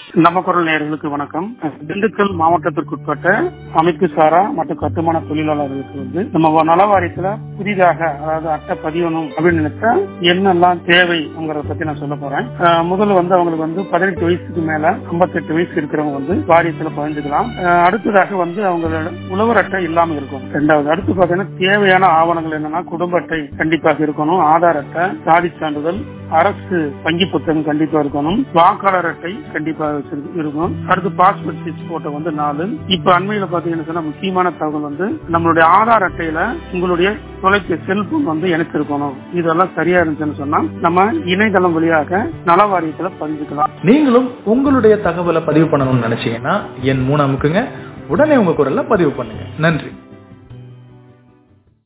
நம்ம குரல் நேயர்களுக்கு வணக்கம் திண்டுக்கல் மாவட்டத்திற்குட்பட்ட அமைப்பு சாரா மற்றும் கட்டுமான தொழிலாளர்களுக்கு வந்து நம்ம நல வாரியத்துல புதிதாக அதாவது அட்டை பதியணும் அப்படின்னு நினைச்சா என்னெல்லாம் தேவைங்கிறத பத்தி நான் சொல்ல போறேன் அஹ் முதல்ல வந்து அவங்களுக்கு வந்து பதினெட்டு வயசுக்கு மேல ஐம்பத்தெட்டு வயசு இருக்கிறவங்க வந்து வாரியத்துல பதிஞ்சுக்கலாம் அஹ் அடுத்ததாக வந்து அவங்களோட உழவர் அட்டை இல்லாம இருக்கும் ரெண்டாவது அடுத்து பாத்தீங்கன்னா தேவையான ஆவணங்கள் என்னன்னா குடும்ப அட்டை கண்டிப்பாக இருக்கணும் ஆதார் அட்டை சாதி சான்றிதழ் அரசு வங்கி புத்தகம் கண்டிப்பா இருக்கணும் வாக்காளர் அட்டை கண்டிப்பா வச்சிருக்கு- இருக்கும் அடுத்து பாஸ்போர்ட் சைஸ் போட்டோ வந்து நாலு இப்ப அண்மையில பாத்தீங்கன்னா சொன்னா முக்கியமான தகவல் வந்து நம்மளுடைய ஆதார் அட்டையில உங்களுடைய தொலைபேசி செல்போன் வந்து இணைச்சிருக்கணும் இதெல்லாம் சரியா இருந்துச்சுன்னு சொன்னா நம்ம இணையதளம் வழியாக நல வாரியத்துல பதிஞ்சுக்கலாம் நீங்களும் உங்களுடைய தகவலை பதிவு பண்ணணும்னு நினைச்சீங்கன்னா என் மூணு அமுக்குங்க உடனே உங்க குரல்ல பதிவு பண்ணுங்க நன்றி